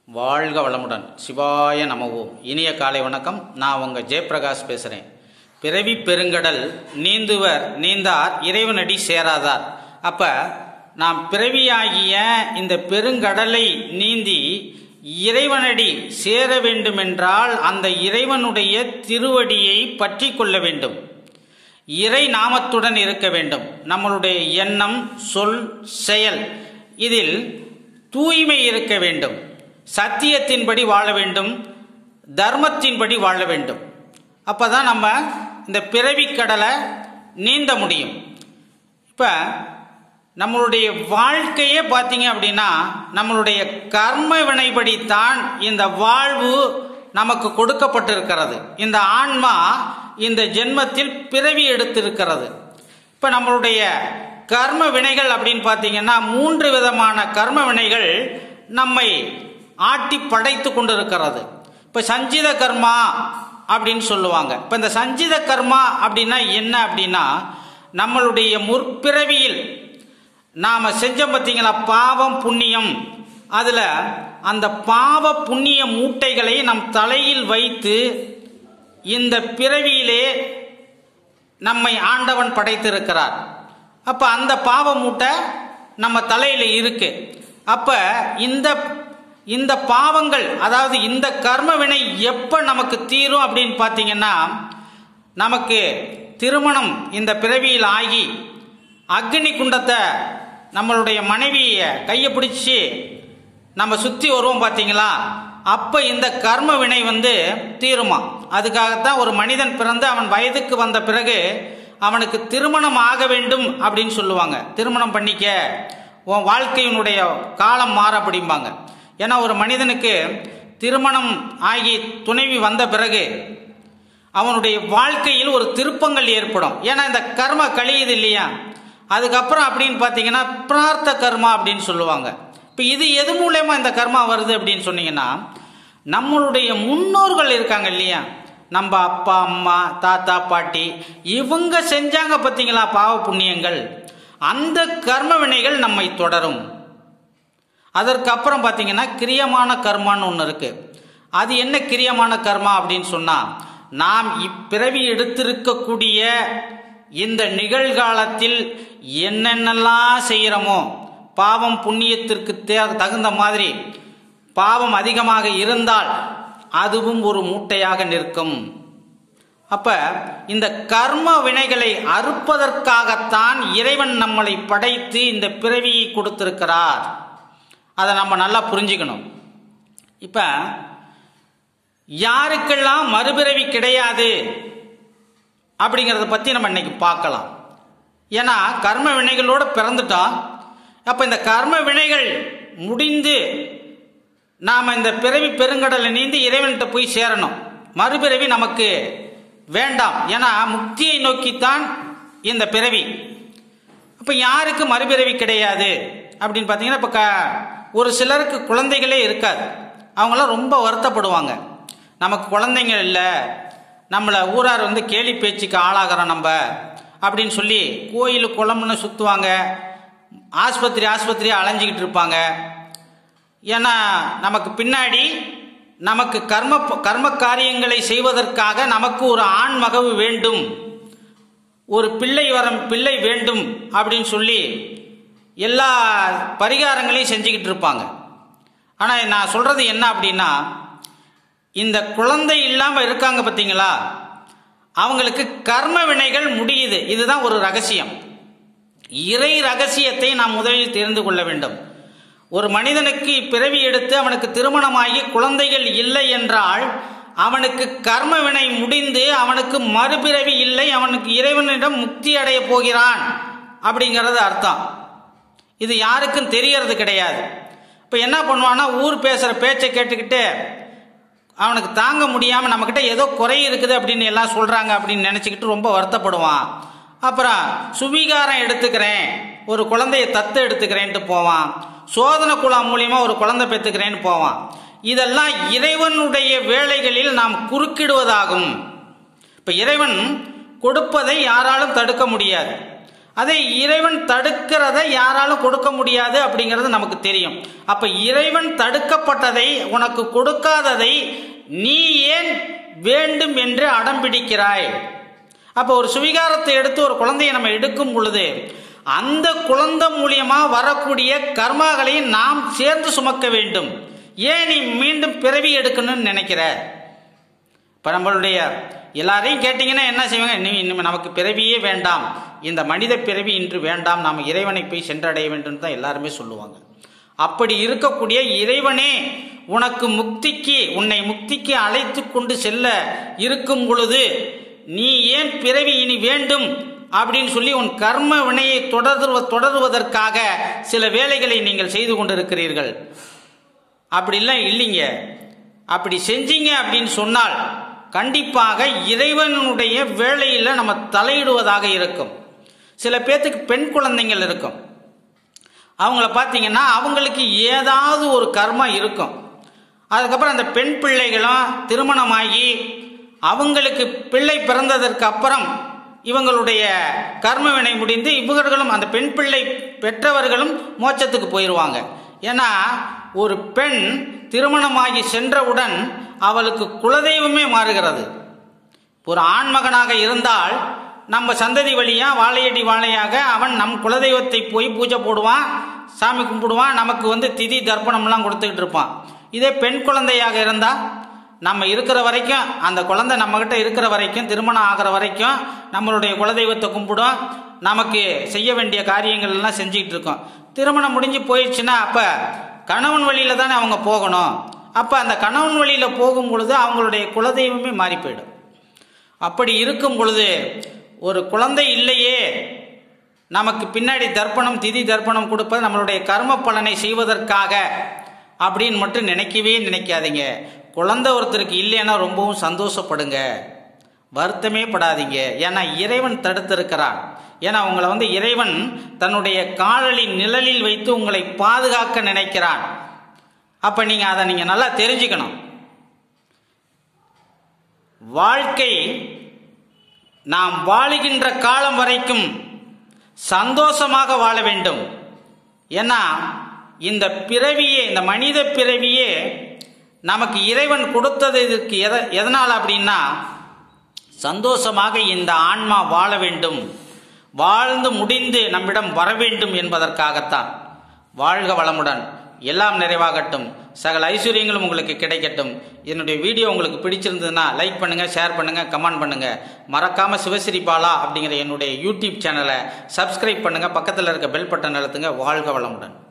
வாழ்க வளமுடன் சிவாய நமவோம் இனிய காலை வணக்கம் நான் உங்கள் ஜெயபிரகாஷ் பேசுகிறேன் பிறவி பெருங்கடல் நீந்துவர் நீந்தார் இறைவனடி சேராதார் அப்போ நாம் பிறவியாகிய இந்த பெருங்கடலை நீந்தி இறைவனடி சேர வேண்டுமென்றால் அந்த இறைவனுடைய திருவடியை பற்றி கொள்ள வேண்டும் இறை நாமத்துடன் இருக்க வேண்டும் நம்மளுடைய எண்ணம் சொல் செயல் இதில் தூய்மை இருக்க வேண்டும் சத்தியத்தின்படி வாழ வேண்டும் தர்மத்தின்படி வாழ வேண்டும் அப்பதான் நம்ம இந்த பிறவி கடலை நீந்த முடியும் இப்போ நம்மளுடைய வாழ்க்கையே பார்த்தீங்க அப்படின்னா நம்மளுடைய கர்ம வினைப்படித்தான் இந்த வாழ்வு நமக்கு கொடுக்கப்பட்டிருக்கிறது இந்த ஆன்மா இந்த ஜென்மத்தில் பிறவி எடுத்திருக்கிறது இப்போ நம்மளுடைய கர்ம வினைகள் அப்படின்னு பார்த்தீங்கன்னா மூன்று விதமான கர்ம வினைகள் நம்மை ஆட்டி படைத்து கொண்டிருக்கிறது இப்போ சஞ்சித கர்மா அப்படின்னு சொல்லுவாங்க இப்போ இந்த சஞ்சித கர்மா அப்படின்னா என்ன அப்படின்னா நம்மளுடைய முற்பிறவியில் நாம் செஞ்சோம் பார்த்தீங்களா பாவம் புண்ணியம் அதில் அந்த பாவ புண்ணிய மூட்டைகளை நம் தலையில் வைத்து இந்த பிறவியிலே நம்மை ஆண்டவன் படைத்திருக்கிறார் அப்போ அந்த பாவ மூட்டை நம்ம தலையில் இருக்கு அப்போ இந்த இந்த பாவங்கள் அதாவது இந்த கர்ம வினை எப்போ நமக்கு தீரும் அப்படின்னு பார்த்தீங்கன்னா நமக்கு திருமணம் இந்த பிறவியில் ஆகி அக்னி குண்டத்தை நம்மளுடைய மனைவியை கையை பிடிச்சி நம்ம சுற்றி வருவோம் பார்த்தீங்களா அப்போ இந்த கர்ம வினை வந்து தீருமா அதுக்காகத்தான் ஒரு மனிதன் பிறந்து அவன் வயதுக்கு வந்த பிறகு அவனுக்கு திருமணம் ஆக வேண்டும் அப்படின்னு சொல்லுவாங்க திருமணம் பண்ணிக்க உன் வாழ்க்கையினுடைய காலம் மாற அப்படிம்பாங்க ஏன்னா ஒரு மனிதனுக்கு திருமணம் ஆகி துணைவி வந்த பிறகு அவனுடைய வாழ்க்கையில் ஒரு திருப்பங்கள் ஏற்படும் ஏன்னா இந்த கர்ம கழியுது இல்லையா அதுக்கப்புறம் அப்படின்னு பார்த்தீங்கன்னா பிரார்த்த கர்மா அப்படின்னு சொல்லுவாங்க இப்போ இது எது மூலயமா இந்த கர்மா வருது அப்படின்னு சொன்னீங்கன்னா நம்மளுடைய முன்னோர்கள் இருக்காங்க இல்லையா நம்ம அப்பா அம்மா தாத்தா பாட்டி இவங்க செஞ்சாங்க பார்த்தீங்களா பாவ புண்ணியங்கள் அந்த கர்ம வினைகள் நம்மை தொடரும் அதற்கப்புறம் பார்த்தீங்கன்னா கிரியமான கர்மான்னு ஒன்று இருக்கு அது என்ன கிரியமான கர்மா அப்படின்னு சொன்னால் நாம் இப்பிறவி எடுத்திருக்கக்கூடிய இந்த நிகழ்காலத்தில் என்னென்னலாம் செய்கிறோமோ பாவம் புண்ணியத்திற்கு தே தகுந்த மாதிரி பாவம் அதிகமாக இருந்தால் அதுவும் ஒரு மூட்டையாக நிற்கும் அப்ப இந்த கர்ம வினைகளை அறுப்பதற்காகத்தான் இறைவன் நம்மளை படைத்து இந்த பிறவியை கொடுத்திருக்கிறார் அதை நம்ம நல்லா புரிஞ்சுக்கணும் இப்ப யாருக்கெல்லாம் மறுபிறவி கிடையாது அப்படிங்கிறத பற்றி நம்ம இன்னைக்கு பார்க்கலாம் ஏன்னா கர்ம வினைகளோடு பிறந்துட்டோம் அப்போ இந்த கர்ம வினைகள் முடிந்து நாம் இந்த பிறவி பெருங்கடலை நீந்தி இறைவன்கிட்ட போய் சேரணும் மறுபிறவி நமக்கு வேண்டாம் ஏன்னா முக்தியை நோக்கித்தான் இந்த பிறவி அப்போ யாருக்கு மறுபிறவி கிடையாது அப்படின்னு பார்த்தீங்கன்னா இப்போ க ஒரு சிலருக்கு குழந்தைகளே இருக்காது அவங்களாம் ரொம்ப வருத்தப்படுவாங்க நமக்கு குழந்தைங்க இல்லை நம்மளை ஊரார் வந்து கேலி பேச்சுக்கு ஆளாகிறோம் நம்ம அப்படின்னு சொல்லி கோயில் குளம்னு சுற்றுவாங்க ஆஸ்பத்திரி ஆஸ்பத்திரி அலைஞ்சிக்கிட்டு இருப்பாங்க ஏன்னா நமக்கு பின்னாடி நமக்கு கர்ம கர்ம காரியங்களை செய்வதற்காக நமக்கு ஒரு ஆண் மகவு வேண்டும் ஒரு பிள்ளை வரம் பிள்ளை வேண்டும் அப்படின்னு சொல்லி எல்லா பரிகாரங்களையும் செஞ்சுக்கிட்டு இருப்பாங்க ஆனால் நான் சொல்கிறது என்ன அப்படின்னா இந்த குழந்தை இல்லாமல் இருக்காங்க பார்த்தீங்களா அவங்களுக்கு கர்ம வினைகள் முடியுது இதுதான் ஒரு ரகசியம் இறை ரகசியத்தை நாம் முதலில் தெரிந்து கொள்ள வேண்டும் ஒரு மனிதனுக்கு பிறவி எடுத்து அவனுக்கு திருமணமாகி குழந்தைகள் இல்லை என்றால் அவனுக்கு கர்ம வினை முடிந்து அவனுக்கு மறுபிறவி இல்லை அவனுக்கு இறைவனிடம் முக்தி அடைய போகிறான் அப்படிங்கிறது அர்த்தம் இது யாருக்கும் தெரியறது கிடையாது இப்போ என்ன பண்ணுவான்னா ஊர் பேசுகிற பேச்சை கேட்டுக்கிட்டு அவனுக்கு தாங்க முடியாமல் நம்மக்கிட்ட ஏதோ குறை இருக்குது அப்படின்னு எல்லாம் சொல்கிறாங்க அப்படின்னு நினச்சிக்கிட்டு ரொம்ப வருத்தப்படுவான் அப்புறம் சுவீகாரம் எடுத்துக்கிறேன் ஒரு குழந்தைய தத்து எடுத்துக்கிறேன்ட்டு போவான் சோதனை குழா மூலியமாக ஒரு குழந்தை பெற்றுக்கிறேன்னு போவான் இதெல்லாம் இறைவனுடைய வேலைகளில் நாம் குறுக்கிடுவதாகும் இப்போ இறைவன் கொடுப்பதை யாராலும் தடுக்க முடியாது அதை இறைவன் தடுக்கிறத யாராலும் கொடுக்க முடியாது அப்படிங்கிறது நமக்கு தெரியும் அப்ப இறைவன் தடுக்கப்பட்டதை உனக்கு கொடுக்காததை நீ ஏன் வேண்டும் என்று அடம் பிடிக்கிறாய் அப்போ ஒரு சுவிகாரத்தை எடுத்து ஒரு குழந்தையை நம்ம எடுக்கும் பொழுது அந்த குழந்தை மூலியமா வரக்கூடிய கர்மாகளை நாம் சேர்ந்து சுமக்க வேண்டும் ஏன் நீ மீண்டும் பிறவி எடுக்கணும்னு நினைக்கிற இப்போ நம்மளுடைய எல்லாரையும் கேட்டிங்கன்னா என்ன செய்வாங்க இனி இனிமே நமக்கு பிறவியே வேண்டாம் இந்த மனித பிறவி இன்று வேண்டாம் நாம் இறைவனை போய் சென்றடைய வேண்டும் தான் எல்லாருமே சொல்லுவாங்க அப்படி இருக்கக்கூடிய இறைவனே உனக்கு முக்திக்கு உன்னை முக்திக்கு அழைத்து கொண்டு செல்ல இருக்கும் பொழுது நீ ஏன் பிறவி இனி வேண்டும் அப்படின்னு சொல்லி உன் கர்ம வினையை தொடர்வ தொடருவதற்காக சில வேலைகளை நீங்கள் செய்து கொண்டிருக்கிறீர்கள் அப்படிலாம் இல்லைங்க அப்படி செஞ்சீங்க அப்படின்னு சொன்னால் கண்டிப்பாக இறைவனுடைய வேலையில் நம்ம தலையிடுவதாக இருக்கும் சில பேர்த்துக்கு பெண் குழந்தைங்கள் இருக்கும் அவங்கள பார்த்தீங்கன்னா அவங்களுக்கு ஏதாவது ஒரு கர்மம் இருக்கும் அதுக்கப்புறம் அந்த பெண் பிள்ளைகளும் திருமணமாகி அவங்களுக்கு பிள்ளை பிறந்ததற்கு அப்புறம் இவங்களுடைய கர்ம வினை முடிந்து இவர்களும் அந்த பெண் பிள்ளை பெற்றவர்களும் மோட்சத்துக்கு போயிடுவாங்க ஏன்னா ஒரு பெண் திருமணமாகி சென்றவுடன் அவளுக்கு குலதெய்வமே மாறுகிறது ஒரு ஆண்மகனாக இருந்தால் நம்ம சந்ததி வழியா வாழையடி வாழையாக அவன் நம் குலதெய்வத்தை போய் பூஜை போடுவான் சாமி கும்பிடுவான் நமக்கு வந்து திதி தர்ப்பணம்லாம் கொடுத்துக்கிட்டு இருப்பான் இதே பெண் குழந்தையாக இருந்தா நம்ம இருக்கிற வரைக்கும் அந்த குழந்தை நம்மகிட்ட இருக்கிற வரைக்கும் திருமணம் ஆகிற வரைக்கும் நம்மளுடைய குலதெய்வத்தை கும்பிடும் நமக்கு செய்ய வேண்டிய காரியங்கள் எல்லாம் செஞ்சுக்கிட்டு இருக்கோம் திருமணம் முடிஞ்சு போயிடுச்சுன்னா அப்ப கணவன் வழியில தானே அவங்க போகணும் அப்ப அந்த கணவன் வழியில போகும் பொழுது அவங்களுடைய குலதெய்வமே மாறி போயிடும் அப்படி இருக்கும் பொழுது ஒரு குழந்தை இல்லையே நமக்கு பின்னாடி தர்ப்பணம் திதி தர்ப்பணம் கொடுப்பது நம்மளுடைய கர்ம பலனை செய்வதற்காக அப்படின்னு மட்டும் நினைக்கவே நினைக்காதீங்க குழந்தை ஒருத்தருக்கு இல்லைன்னா ரொம்பவும் சந்தோஷப்படுங்க வருத்தமே படாதீங்க ஏன்னா இறைவன் தடுத்திருக்கிறான் ஏன்னா உங்களை வந்து இறைவன் தன்னுடைய காலலின் நிழலில் வைத்து உங்களை பாதுகாக்க நினைக்கிறான் அப்ப நீங்க அதை நீங்க நல்லா தெரிஞ்சுக்கணும் வாழ்க்கை நாம் வாழுகின்ற காலம் வரைக்கும் சந்தோஷமாக வாழ வேண்டும் ஏன்னா இந்த பிறவியே இந்த மனித பிறவியே நமக்கு இறைவன் கொடுத்தது இதுக்கு எத எதனால் அப்படின்னா சந்தோஷமாக இந்த ஆன்மா வாழ வேண்டும் வாழ்ந்து முடிந்து நம்மிடம் வர வேண்டும் என்பதற்காகத்தான் வாழ்க வளமுடன் எல்லாம் நிறைவாகட்டும் சகல ஐஸ்வர்யங்களும் உங்களுக்கு கிடைக்கட்டும் என்னுடைய வீடியோ உங்களுக்கு பிடிச்சிருந்ததுன்னா லைக் பண்ணுங்க ஷேர் பண்ணுங்க கமெண்ட் பண்ணுங்க மறக்காம சிவசிரி பாலா அப்படிங்கிற என்னுடைய யூடியூப் சேனலை சப்ஸ்கிரைப் பண்ணுங்க பக்கத்தில் இருக்க பெல் பட்டன் அழுத்துங்க வாழ்க வளமுடன்